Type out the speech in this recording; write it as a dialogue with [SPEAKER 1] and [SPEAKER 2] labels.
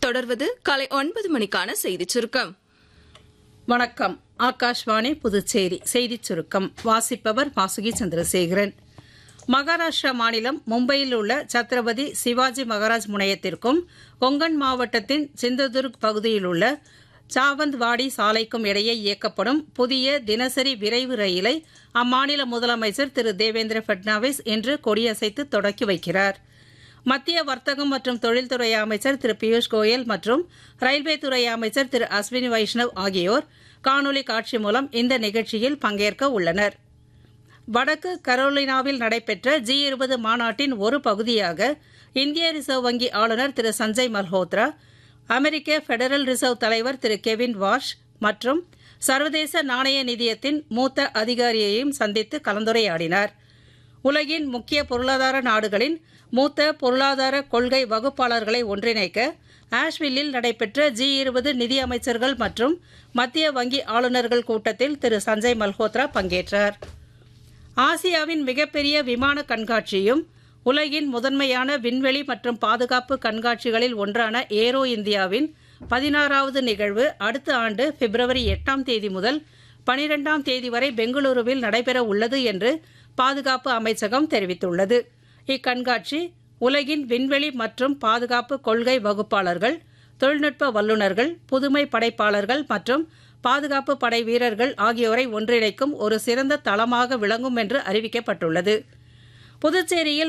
[SPEAKER 1] தொடர்வது காலை ஒன்பது மணிக்கான செய்திச் சுருக்கம்
[SPEAKER 2] வணக்கம் ஆகாஷ்வாணி புதுச்சேரி செய்திச் சுருக்கம் வாசிப்பவர் வாசுகி சந்திரசேகரன் மகாராஷ்டிரா மாநிலம் மும்பையில் உள்ள சத்ரபதி சிவாஜி மகாராஜ் முனையத்திற்கும் கொங்கன் மாவட்டத்தின் சிந்ததுர்க் பகுதியில் உள்ள சாவந்த்வாடி சாலைக்கும் இடையே இயக்கப்படும் புதிய தினசரி விரைவு ரயிலை அம்மாநில முதலமைச்சர் திரு தேவேந்திர பட்னாவிஸ் இன்று கொடியசைத்து தொடக்கி வைக்கிறார் மத்திய வர்த்தகம் மற்றும் தொழில்துறை அமைச்சர் திரு பியூஷ் கோயல் மற்றும் ரயில்வே துறை அமைச்சர் திரு அஸ்வினி வைஷ்ணவ் ஆகியோர் காணொலி காட்சி மூலம் இந்த நிகழ்ச்சியில் பங்கேற்க உள்ளனர் வடக்கு கரோலினாவில் நடைபெற்ற ஜி இருபது மாநாட்டின் ஒரு பகுதியாக இந்திய ரிசர்வ் வங்கி ஆளுநர் திரு சஞ்சய் மல்ஹோத்ரா அமெரிக்க பெடரல் ரிசர்வ் தலைவர் திரு கெவின் வாஷ் மற்றும் சர்வதேச நாணய நிதியத்தின் மூத்த அதிகாரியையும் சந்தித்து கலந்துரையாடினார் உலகின் முக்கிய பொருளாதார நாடுகளின் மூத்த பொருளாதார கொள்கை வகுப்பாளர்களை ஒன்றிணைக்க ஆஷ்வில்லில் நடைபெற்ற ஜி இருபது நிதி அமைச்சர்கள் மற்றும் மத்திய வங்கி ஆளுநர்கள் கூட்டத்தில் திரு சஞ்சய் மல்ஹோத்ரா பங்கேற்றார் ஆசியாவின் மிகப்பெரிய விமான கண்காட்சியும் உலகின் முதன்மையான விண்வெளி மற்றும் பாதுகாப்பு கண்காட்சிகளில் ஒன்றான ஏரோ இந்தியாவின் பதினாறாவது நிகழ்வு அடுத்த ஆண்டு பிப்ரவரி எட்டாம் தேதி முதல் பனிரெண்டாம் தேதி வரை பெங்களூருவில் நடைபெற உள்ளது என்று பாதுகாப்பு அமைச்சகம் தெரிவித்துள்ளது இக்கண்காட்சி உலகின் விண்வெளி மற்றும் பாதுகாப்பு கொள்கை வகுப்பாளர்கள் தொழில்நுட்ப வல்லுநர்கள் புதுமை படைப்பாளர்கள் மற்றும் பாதுகாப்பு படை வீரர்கள் ஆகியோரை ஒன்றிணைக்கும் ஒரு சிறந்த தளமாக விளங்கும் என்று அறிவிக்கப்பட்டுள்ளது புதுச்சேரியில்